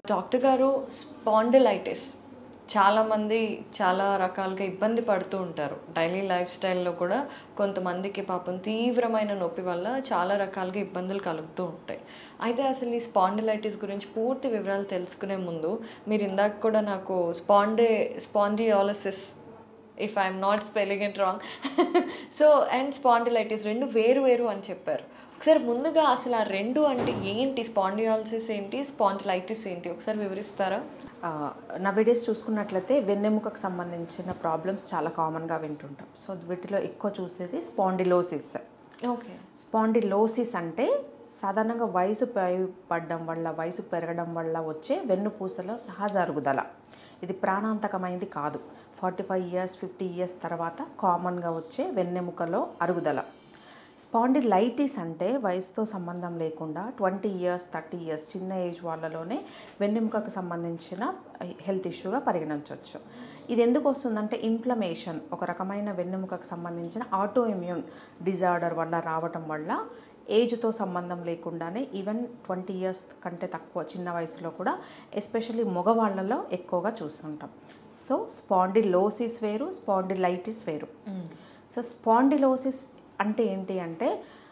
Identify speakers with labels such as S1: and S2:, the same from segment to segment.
S1: doctor గారు spondylitis చాలామంది చాలా రకాలుగా ఇబ్బంది పడుతూ ఉంటారు డైలీ లైఫ్ స్టైల్లో కూడా కొంతమందికి పాపం తీవ్రమైన నొప్పి వల్ల చాలా రకాలుగా ఇబ్బందులు కలుగుతూ ఉంటాయి అయితే అసలు ఈ స్పాండిలైటిస్ గురించి పూర్తి వివరాలు తెలుసుకునే ముందు మీరు ఇందాక కూడా నాకు స్పాండే spondylosis if I'm not spelling it wrong so and spondylitis రెండు వేరు వేరు అని చెప్పారు ఒకసారి ముందుగా అసలు ఆ రెండు అంటే ఏంటి స్పాండియాలసిస్ ఏంటి స్పాండిలైటిస్ ఏంటి ఒకసారి వివరిస్తారా
S2: నవేడేస్ చూసుకున్నట్లయితే వెన్నెముకకు సంబంధించిన ప్రాబ్లమ్స్ చాలా కామన్గా వింటుంటాం సో వీటిలో ఎక్కువ చూసేది స్పాండిలోసిస్
S1: ఓకే
S2: స్పాండిలోసిస్ అంటే సాధారణంగా వయసు పడడం వల్ల వయసు పెరగడం వల్ల వచ్చే వెన్నుపూసలో సహజ అరుగుదల ఇది ప్రాణాంతకమైంది కాదు forty five years fifty years తర్వాత కామన్గా వచ్చే వెన్నెముకలో అరుగుదల స్పాండిలైటిస్ అంటే వయసుతో సంబంధం లేకుండా ట్వంటీ ఇయర్స్ థర్టీ ఇయర్స్ చిన్న ఏజ్ వాళ్ళలోనే వెన్నెముకకు సంబంధించిన హెల్త్ ఇష్యూగా పరిగణించవచ్చు ఇది ఎందుకు వస్తుందంటే ఇన్ఫ్లమేషన్ ఒక రకమైన వెన్నెముకకు సంబంధించిన ఆటో ఇమ్యూన్ డిజార్డర్ వల్ల రావటం వల్ల ఏజ్తో సంబంధం లేకుండానే ఈవెన్ ట్వంటీ ఇయర్స్ కంటే తక్కువ చిన్న వయసులో కూడా ఎస్పెషల్లీ మగవాళ్ళలో ఎక్కువగా చూస్తుంటాం సో స్పాండిలోసిస్ వేరు స్పాండిలైటిస్ వేరు సో స్పాండిలోసిస్ అంటే ఏంటి అంటే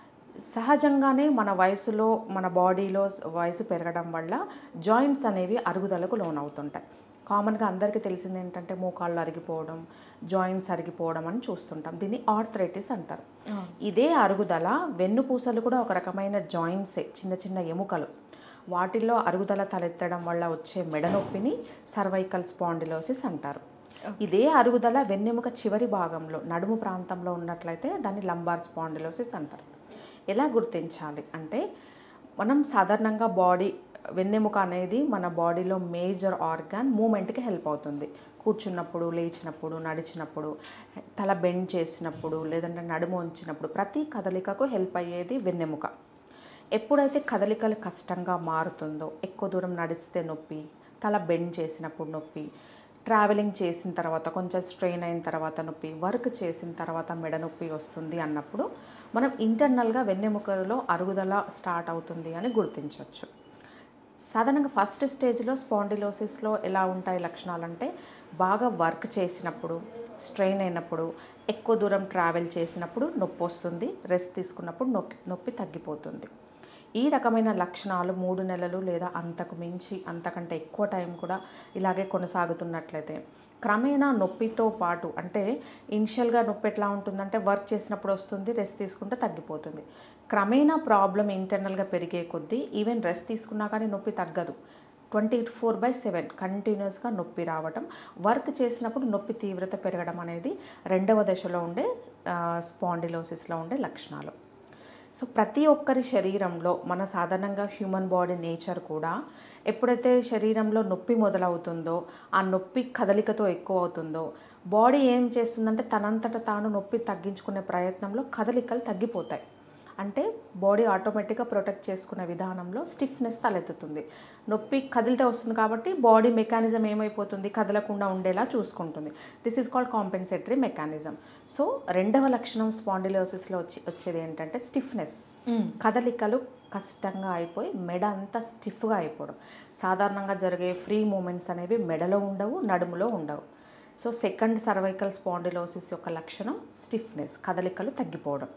S2: సహజంగానే మన వయసులో మన బాడీలో వయసు పెరగడం వల్ల జాయింట్స్ అనేవి అరుగుదలకు లోనవుతుంటాయి కామన్గా అందరికీ తెలిసింది ఏంటంటే మోకాళ్ళు అరిగిపోవడం జాయింట్స్ అరిగిపోవడం అని చూస్తుంటాం దీన్ని ఆర్థరైటిస్ అంటారు ఇదే అరుగుదల వెన్నుపూసలు కూడా ఒక రకమైన జాయింట్సే చిన్న చిన్న ఎముకలు వాటిల్లో అరుగుదల తలెత్తడం వల్ల వచ్చే మెడ నొప్పిని సర్వైకల్ స్పాండిలోసిస్ అంటారు ఇదే అరుగుదల వెన్నెముక చివరి భాగంలో నడుము ప్రాంతంలో ఉన్నట్లయితే దాన్ని లంబార్ స్పాండిలోసిస్ అంటారు ఎలా గుర్తించాలి అంటే మనం సాధారణంగా బాడీ వెన్నెముక అనేది మన బాడీలో మేజర్ ఆర్గాన్ మూమెంట్కి హెల్ప్ అవుతుంది కూర్చున్నప్పుడు లేచినప్పుడు నడిచినప్పుడు తల బెండ్ చేసినప్పుడు లేదంటే నడుము ఉంచినప్పుడు ప్రతి కదలికకు హెల్ప్ అయ్యేది వెన్నెముక ఎప్పుడైతే కదలికలు కష్టంగా మారుతుందో ఎక్కువ దూరం నడిస్తే నొప్పి తల బెండ్ చేసినప్పుడు నొప్పి ట్రావెలింగ్ చేసిన తర్వాత కొంచెం స్ట్రెయిన్ అయిన తర్వాత నొప్పి వర్క్ చేసిన తర్వాత మెడ నొప్పి వస్తుంది అన్నప్పుడు మనం ఇంటర్నల్గా వెన్నెముకలో అరుగుదల స్టార్ట్ అవుతుంది అని గుర్తించవచ్చు సాధారణంగా ఫస్ట్ స్టేజ్లో స్పాండిలోసిస్లో ఎలా ఉంటాయి లక్షణాలు అంటే బాగా వర్క్ చేసినప్పుడు స్ట్రెయిన్ అయినప్పుడు ఎక్కువ దూరం ట్రావెల్ చేసినప్పుడు నొప్పి వస్తుంది రెస్ట్ తీసుకున్నప్పుడు నొప్పి నొప్పి తగ్గిపోతుంది ఈ రకమైన లక్షణాలు మూడు నెలలు లేదా అంతకు మించి అంతకంటే ఎక్కువ టైం కూడా ఇలాగే కొనసాగుతున్నట్లయితే క్రమేణా నొప్పితో పాటు అంటే ఇనిషియల్గా నొప్పి ఎట్లా ఉంటుందంటే వర్క్ చేసినప్పుడు వస్తుంది రెస్ట్ తీసుకుంటే తగ్గిపోతుంది క్రమేణా ప్రాబ్లం ఇంటర్నల్గా పెరిగే కొద్దీ ఈవెన్ రెస్ట్ తీసుకున్నా కానీ నొప్పి తగ్గదు ట్వంటీ ఫోర్ బై సెవెన్ కంటిన్యూస్గా నొప్పి రావటం వర్క్ చేసినప్పుడు నొప్పి తీవ్రత పెరగడం అనేది రెండవ దశలో ఉండే స్పాండిలోసిస్లో ఉండే లక్షణాలు సో ప్రతి ఒక్కరి శరీరంలో మన సాధారణంగా హ్యూమన్ బాడీ నేచర్ కూడా ఎప్పుడైతే శరీరంలో నొప్పి మొదలవుతుందో ఆ నొప్పి కదలికతో ఎక్కువ అవుతుందో బాడీ ఏం చేస్తుందంటే తనంతట తాను నొప్పి తగ్గించుకునే ప్రయత్నంలో కదలికలు తగ్గిపోతాయి అంటే బాడీ ఆటోమేటిక్గా ప్రొటెక్ట్ చేసుకునే విధానంలో స్టిఫ్నెస్ తలెత్తుతుంది నొప్పి కదిలితే వస్తుంది కాబట్టి బాడీ మెకానిజం ఏమైపోతుంది కదలకుండా ఉండేలా చూసుకుంటుంది this is called compensatory mechanism so రెండవ లక్షణం స్పాండిలోసిస్లో వచ్చి వచ్చేది ఏంటంటే స్టిఫ్నెస్ కదలికలు కష్టంగా అయిపోయి మెడ అంతా స్టిఫ్గా అయిపోవడం సాధారణంగా జరిగే ఫ్రీ మూమెంట్స్ అనేవి మెడలో ఉండవు నడుములో ఉండవు సో సెకండ్ సర్వైకల్ స్పాండిలోసిస్ యొక్క లక్షణం స్టిఫ్నెస్ కదలికలు తగ్గిపోవడం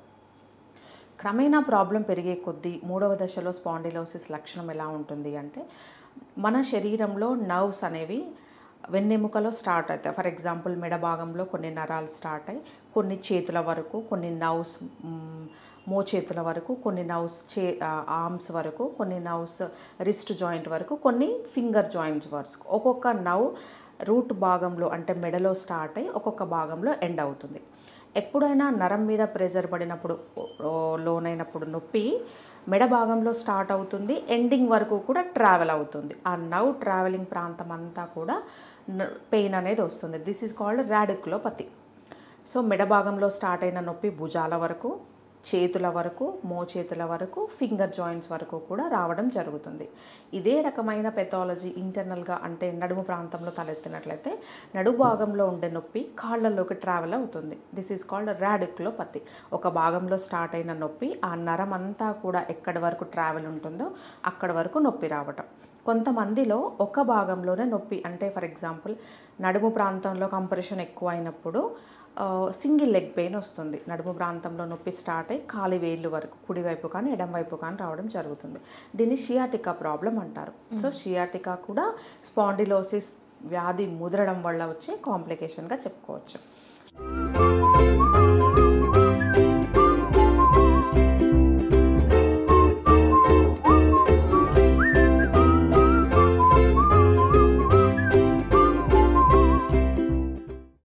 S2: క్రమేణా ప్రాబ్లం పెరిగే కొద్దీ మూడవ దశలో స్పాండిలోసిస్ లక్షణం ఎలా ఉంటుంది అంటే మన శరీరంలో నర్వ్స్ అనేవి వెన్నెముకలో స్టార్ట్ అవుతాయి ఫర్ ఎగ్జాంపుల్ మెడ భాగంలో కొన్ని నరాలు స్టార్ట్ అయ్యి కొన్ని చేతుల వరకు కొన్ని నర్వ్స్ మోచేతుల వరకు కొన్ని నర్వ్స్ చే ఆర్మ్స్ వరకు కొన్ని నర్వ్స్ రిస్ట్ జాయింట్ వరకు కొన్ని ఫింగర్ జాయింట్స్ వరకు ఒక్కొక్క నవ్ రూట్ భాగంలో అంటే మెడలో స్టార్ట్ అయ్యి ఒక్కొక్క భాగంలో ఎండ్ అవుతుంది ఎప్పుడైనా నరం మీద ప్రెజర్ పడినప్పుడు లోనైనప్పుడు నొప్పి మెడ భాగంలో స్టార్ట్ అవుతుంది ఎండింగ్ వరకు కూడా ట్రావెల్ అవుతుంది ఆ నవ్ ట్రావెలింగ్ ప్రాంతం అంతా కూడా పెయిన్ అనేది వస్తుంది this is called radiculopathy so మెడ భాగంలో స్టార్ట్ అయిన నొప్పి భుజాల వరకు చేతుల వరకు మోచేతుల వరకు ఫింగర్ జాయింట్స్ వరకు కూడా రావడం జరుగుతుంది ఇదే రకమైన పెథాలజీ ఇంటర్నల్గా అంటే నడుము ప్రాంతంలో తలెత్తినట్లయితే నడుము భాగంలో ఉండే నొప్పి కాళ్ళలోకి ట్రావెల్ అవుతుంది దిస్ ఈజ్ కాల్డ్ ర్యాడిక్లోపతి ఒక భాగంలో స్టార్ట్ అయిన నొప్పి ఆ నరం అంతా కూడా ఎక్కడి వరకు ట్రావెల్ ఉంటుందో అక్కడ వరకు నొప్పి రావటం కొంతమందిలో ఒక భాగంలోనే నొప్పి అంటే ఫర్ ఎగ్జాంపుల్ నడుము ప్రాంతంలో కంప్రెషన్ ఎక్కువ అయినప్పుడు సింగిల్ లెగ్ పెయిన్ వస్తుంది నడుము ప్రాంతంలో నొప్పి స్టార్ట్ అయ్యి కాలి వేళ్ళు వరకు కుడివైపు కానీ ఎడం వైపు కానీ రావడం జరుగుతుంది దీన్ని షియాటికా ప్రాబ్లం అంటారు సో షియాటికా కూడా స్పాండిలోసిస్ వ్యాధి ముదరడం వల్ల వచ్చే కాంప్లికేషన్గా చెప్పుకోవచ్చు